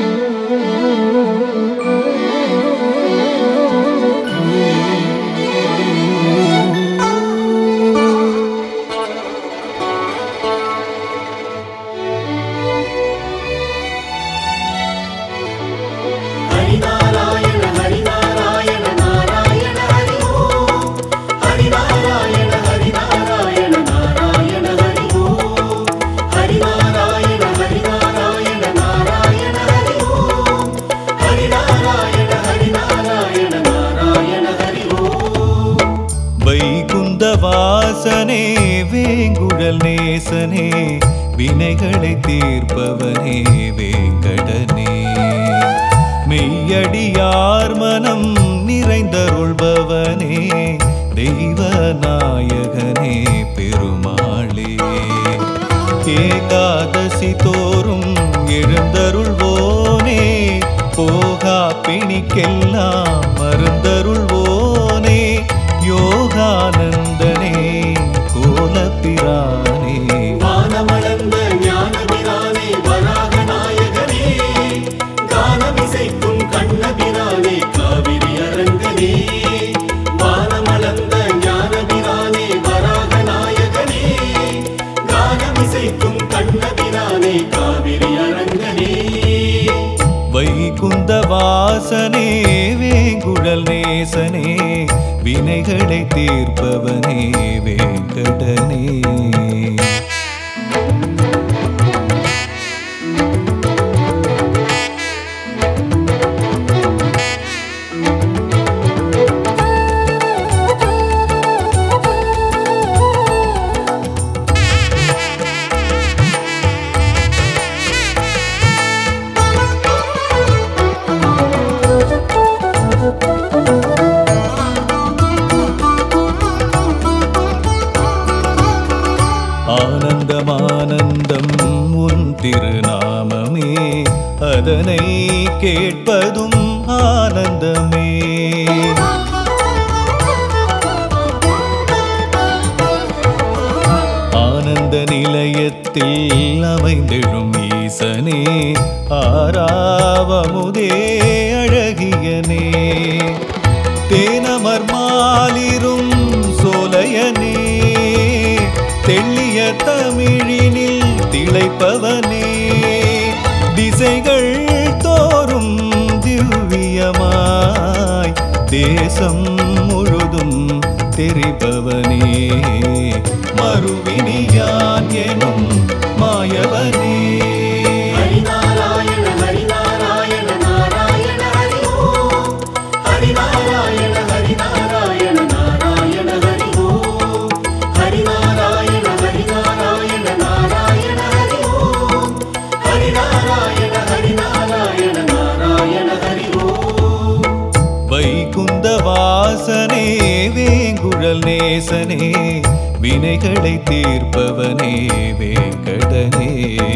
ஹரிநாராயண ஹரிநாராயண நாராயண ஹரி ஓம் ஹரிநாராயண ஹரிநாராயண நாராயண ஹரி ஓம் ஹரிநாராயண ஹரிநாராயண நாராயண ஹரி ஓம் ஹரிநாராயண ஹரிநாராயண நாராயண ஹரி ஓம் வைகுந்த வாசனே வேங்குழல் நேசனே வினைகளை தீர்ப்பவனே வேங்கடனே மெய்யடியார் மனம் நிறைந்தருள்பவனே தெய்வ நாயகனே பெருமாளே ஏகாதசி தோறும் எழுந்தருள்வோனே போகா பிணிக்கெல்லாம் மருந்தருள்வோனே யோகானந்தனே கோலப்பிரானே வானமளந்த ஞானபிரானே வராக நாயகனே கானமிசைக்கும் கண்ணபிரானே காவிரி அரங்கனே வானமளந்த ஞானபிரானே வராக நாயகனே கானமிசைக்கும் கண்ணபிரானே காவிரி அரங்கனே வைகுந்த வாசனே வேங்குழல் நேசனே வினைகளை தீர்ப்பவனே வேங்கடனே ஆனந்தம் ஆனந்தம் உன் திருநாமமே அதனை கேட்பதும் ஆனந்தமே ஆனந்த நிலையத்தில் அமைந்திடும் ஈசனே ஆராவமுதே அழகியனே தேனமர் மாலிரும் சோலையனே தெள்ளிய தமிழினில் திளைப்பவனே திசைகள் தோறும் திவ்யமாய் தேசம் முழுதும் தெரிபவனே மறுவினியான் எனும் மாயவனே ஹரிநாராயண ஹரிநாராயண நாராயண ஹரி ஓம் ஹரிநாராயண ஹரிநாராயண நாராயண ஹரி ஓம் ஹரிநாராயண ஹரிநாராயண நாராயண ஹரி ஓம் ஹரிநாராயண ஹரிநாராயண நாராயண ஹரி ஓம் வைகுந்த வாசனே வேங்குழல் நேசனே வினைகளை தீர்ப்பவனே வேங்கடனே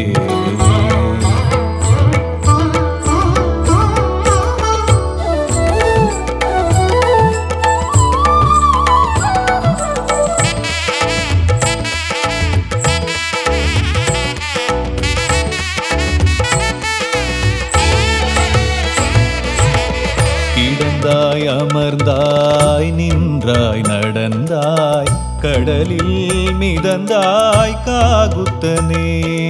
கிடந்தாய் அமர்ந்தாய் நின்றாய் நடந்தாய் கடலில் மிதந்தாய் காகுத்தனே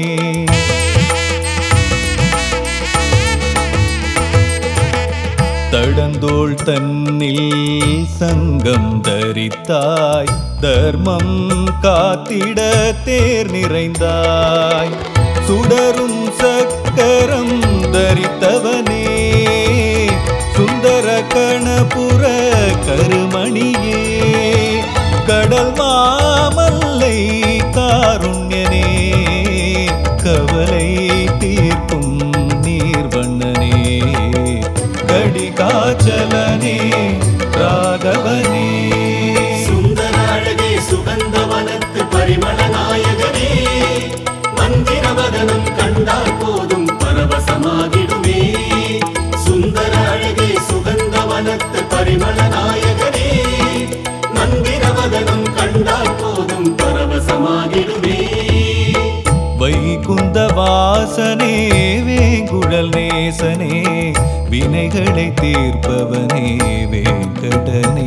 தடந்தோள் தன்னில் சங்கம் தரித்தாய் தர்மம் காத்திட தேர் நிறைந்தாய் சுடரும் சக்கரம் தரித்தவனே சுந்தர கணபுர கருமணியே கடல் மாமல்லை காருண்யனே கவலை தீர்க்கும் நீர்வண்ணனே கடிகாச்சலனே ராகவனே சுந்தர அழகே சுகந்த வனத்து பரிமள நாயகனே மந்திரவதனம் கண்டால் போதும் பரவசமாகிடுமே சுந்தர அழகே சுகந்த வனத்து பரிமள நாயகனே மந்திரவதனம் கண்டால் போதும் பரவசமாகிடுமே வைகுந்த வாசனே வேங்குழ வேங்குழல் நேசனே வினைகளை தீர்ப்பவனே வேங்கடனே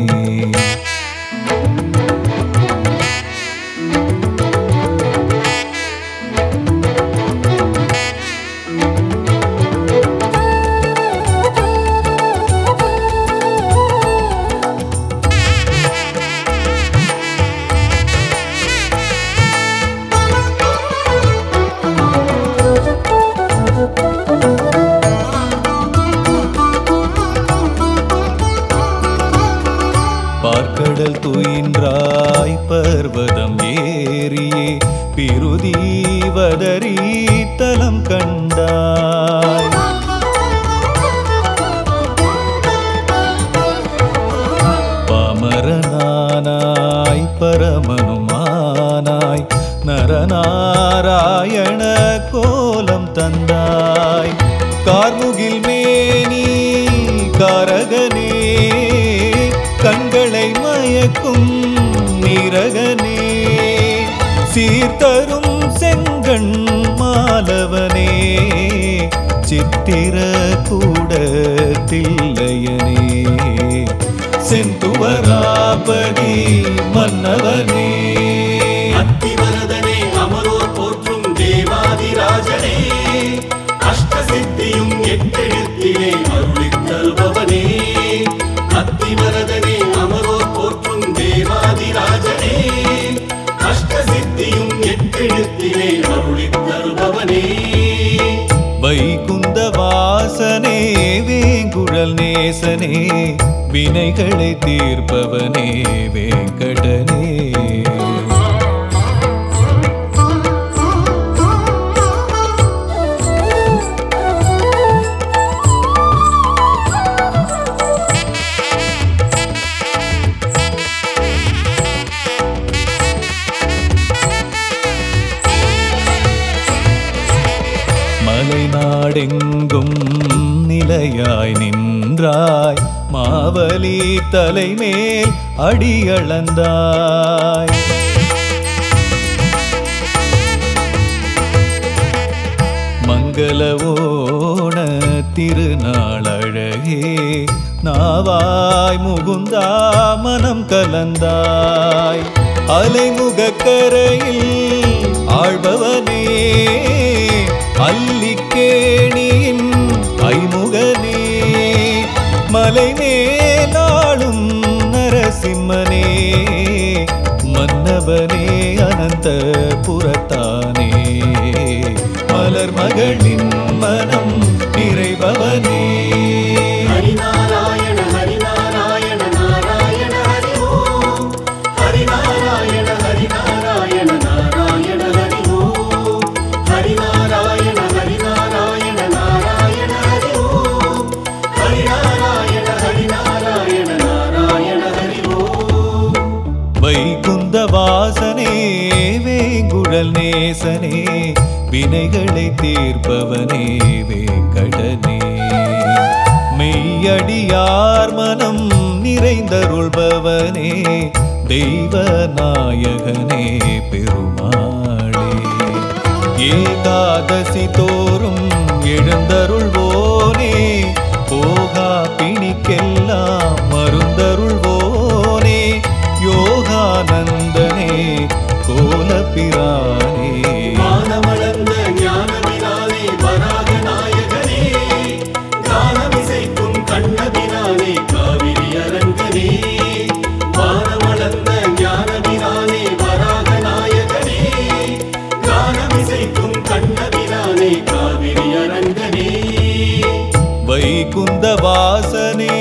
பார்க்கடல் துயின்றாய் பர்வதம் ஏறியே பிருதீவதரி தலம் கண்டாய் பமரனானாய் பரமனுமானாய் நரநாராயண கோலம் தந்தாய் கார்முகில் மேனி காரகனே கண்களை மயக்கும் நிரகனே சீர்தரும் செங்கண் மாலவனே சித்திர கூட தில்லையனே செந்துவராபதி மன்னவனே அத்திவரதனே அமரோர் போற்றும் தேவாதிராஜனே அஷ்டசித்தியும் எட்டெழுத்திலே அருளித் தருபவனே அத்திவரதனே அமரோர் போற்றும் தேவாதிராஜனே அஷ்டசித்தியும் எட்டெழுத்திலே அருளித் தருபவனே வைகுந்த வாசனே வேங்குழல் நேசனே வினைகளை தீர்ப்பவனே வேங்கடனே மலைநாடெங்கும் நிலையாய் நின்றாய் மாவலி தலைமேல் அடியளந்தாய் மங்கள ஓண திருநாளழகே நாவாய் முகுந்தா மனம் கலந்தாய் அலைமுகக்கரையில் ஆழ்பவனே அல்லிக்கேணியின் ஐமுகனே மலை மேலாளும் நரசிம்மனே மன்னவனே அனந்த புறத்தானே மலர் மகளின் மனம் நிறைபவனே ஹரிநாராயண ஹரிநாராயண நாராயண ஹரி ஓம் ஹரிநாராயண ஹரிநாராயண நாராயண ஹரி ஓம் ஹரிநாராயண ஹரிநாராயண நாராயண ஹரி ஓம் ஹரிநாராயண ஹரிநாராயண நாராயண ஹரி ஓம் வைகுந்த வாசனே வேங்குழல் நேசனே வினைகளை தீர்ப்பவனே வேங்கடனே மெய்யடியார் மனம் நிறைந்தருள்பவனே தெய்வ நாயகனே பெருமாளே ஏகாதசி தோறும் எழுந்தருள்வோனே போகா பிணிக்கெல்லாம் மருந்தருள்வோனே யோகானந்தனே கோலப்பிரானே வானமளந்த ஞானவினாலே வராக நாயகனே கானமிசைக்கும் கண்ணபிரானே காவிரி அரங்கனே வானமளந்த ஞானவினாலே வராக நாயகனே கானமிசைக்கும் கண்ணபிரானே காவிரி அரங்கனே வைகுந்த வாசனே